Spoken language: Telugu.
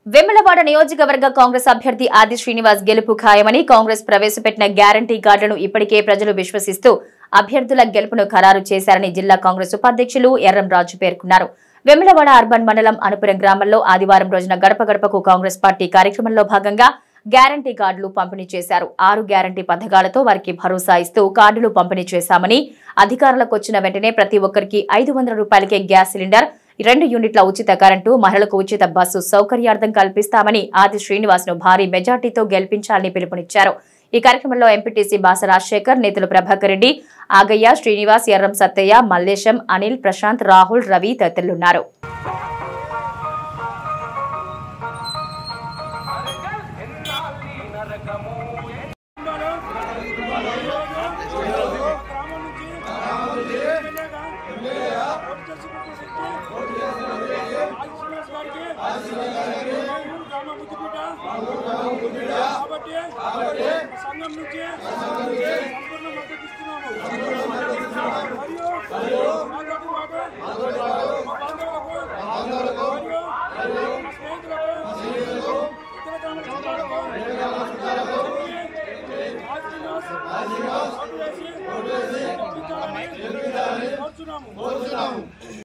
వెమ్మలవాడ నియోజకవర్గ కాంగ్రెస్ అభ్యర్థి ఆది శ్రీనివాస్ గెలుపు ఖాయమని కాంగ్రెస్ ప్రవేశపెట్టిన గ్యారంటీ కార్డులను ఇప్పటికే ప్రజలు విశ్వసిస్తూ అభ్యర్థుల గెలుపును ఖరారు చేశారని జిల్లా కాంగ్రెస్ ఉపాధ్యక్షులు ఎర్రం రాజు పేర్కొన్నారు వెమ్మలవాడ అర్బన్ మండలం అనుపురం గ్రామంలో ఆదివారం రోజున గడప గడపకు కాంగ్రెస్ పార్టీ కార్యక్రమంలో భాగంగా గ్యారంటీ కార్డులు పంపిణీ చేశారు ఆరు గ్యారంటీ పథకాలతో వారికి భరోసా ఇస్తూ కార్డులు పంపిణీ చేశామని అధికారులకు వచ్చిన వెంటనే ప్రతి ఒక్కరికి ఐదు వందల రూపాయలకే గ్యాస్ సిలిండర్ రెండు యూనిట్ల ఉచిత కరెంటు మహిళలకు ఉచిత బస్సు సౌకర్యార్థం కల్పిస్తామని ఆది శ్రీనివాస్ ను భారీ మెజార్టీతో గెలిపించాలని పిలుపునిచ్చారు ఈ కార్యక్రమంలో ఎంపీటీసీ బాస రాజశేఖర్ నేతలు ప్రభాకర్ రెడ్డి ఆగయ్య శ్రీనివాస్ ఎర్రం సత్తయ్య మల్లేశం అనిల్ ప్రశాంత్ రాహుల్ రవి తదితరులున్నారు కాబట్టి సంఘం నుంచి సంపూర్ణ మద్దతు ఇస్తున్నాము మరియు మాతోటి పాటు మా బాంధవులకు మరియు మా స్నేహితులకు ఇతర గ్రామ చుట్టాలకు ఆశీర్వాదం ఓటు వేసి గెలిపించాలని కోరుచున్నాము